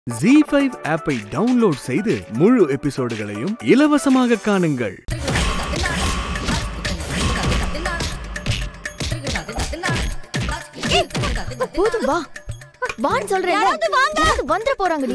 G five ஆப்பை download செய்து முழு எபிசோடுகளையும் இலவசமாக காணுங்கள் போதும் வா வான்னு சொல்றேன் யாராவது வந்துட போறாங்கடி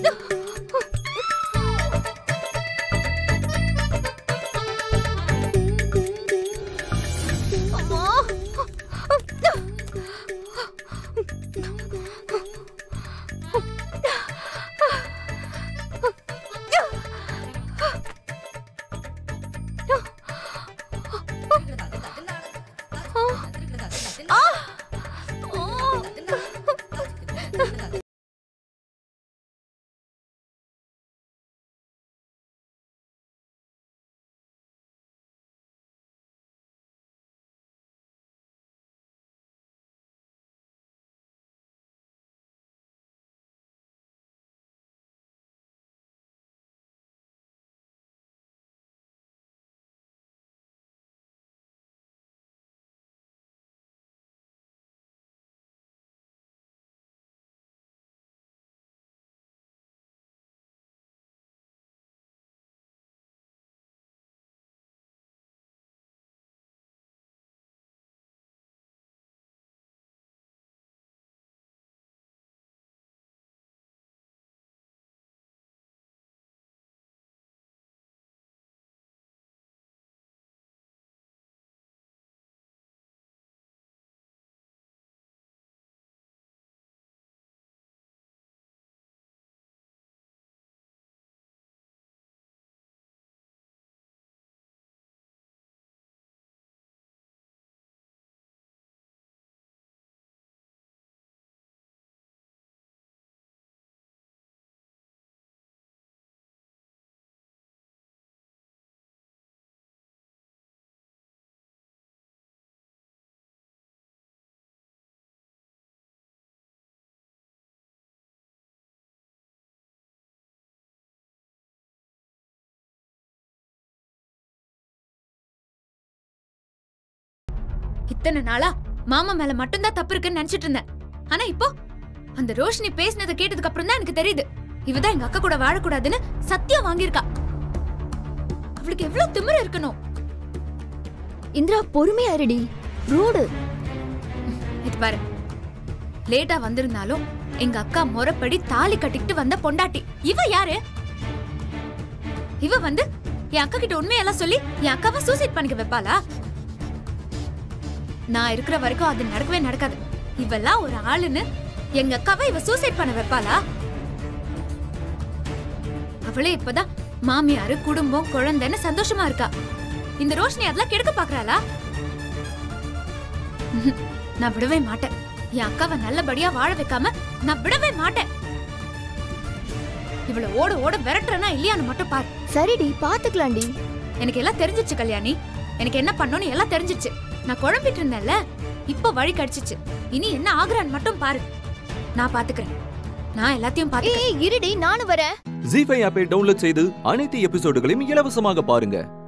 இத்தனை நாளா மாமா மேல மட்டும்தான் தப்பு இருக்குன்னு நினைச்சிட்டு இருந்தேன் ஆனா இப்போ அந்த ரோஷினி பேசினதை கேட்டதுக்கு அப்புறம் தான் எனக்கு தெரியுது இவதான் எங்க அக்கா கூட வாழக்கூடாதுன்னு சத்தியம் வாங்கியிருக்கா அவளுக்கு எவ்வளவு திமிரு இருக்கணும் இந்திரா பொறுமையா இருடி ரூடு இது பாரு லேட்டா வந்திருந்தாலும் எங்க அக்கா முறைப்படி தாலி கட்டிக்கிட்டு வந்த பொண்டாட்டி இவ யாரு இவ வந்து என் அக்கா கிட்ட உண்மையெல்லாம் சொல்லி என் அக்காவை சூசைட் பண்ணிக்க வைப்பாளா நான் இருக்கிற வரைக்கும் அது நடக்கவே நடக்காது இவெல்லாம் ஒரு ஆளுன்னு எங்க அக்காவை இவ சூசைட் பண்ண வைப்பாளா அவளே இப்பதான் மாமியாரு குடும்பம் குழந்தைன்னு சந்தோஷமா இருக்கா இந்த ரோஷினி அதெல்லாம் கெடுக்க பாக்குறாளா ம்ஹும். நான் விடவே மாட்டேன் என் அக்காவை நல்லபடியா வாழ வைக்காம நான் விடவே மாட்டேன் இவள ஓட ஓட விரட்டுறனா இல்லையான்னு மட்டும் பாரு சரிடி பாத்துக்கலாம்டி எனக்கு எல்லாம் தெரிஞ்சிச்சு கல்யாணி எனக்கு என்ன பண்ணணும்னு எல்லாம் தெரிஞ்சிச்சு நான் குழம்பிட்டு இருந்தேன்ல இப்போ வழி கிடைச்சிச்சு இனி என்ன ஆகுறான்னு மட்டும் பாரு நான் பாத்துக்கிறேன் நான் எல்லாத்தையும் பாத்து ஏய் இருடி நானும் வரேன் ஜி ஃபைவ் ஆப்பை டவுன்லோட் செய்து அனைத்து எபிசோடுகளையும் இலவசமாக பாருங்க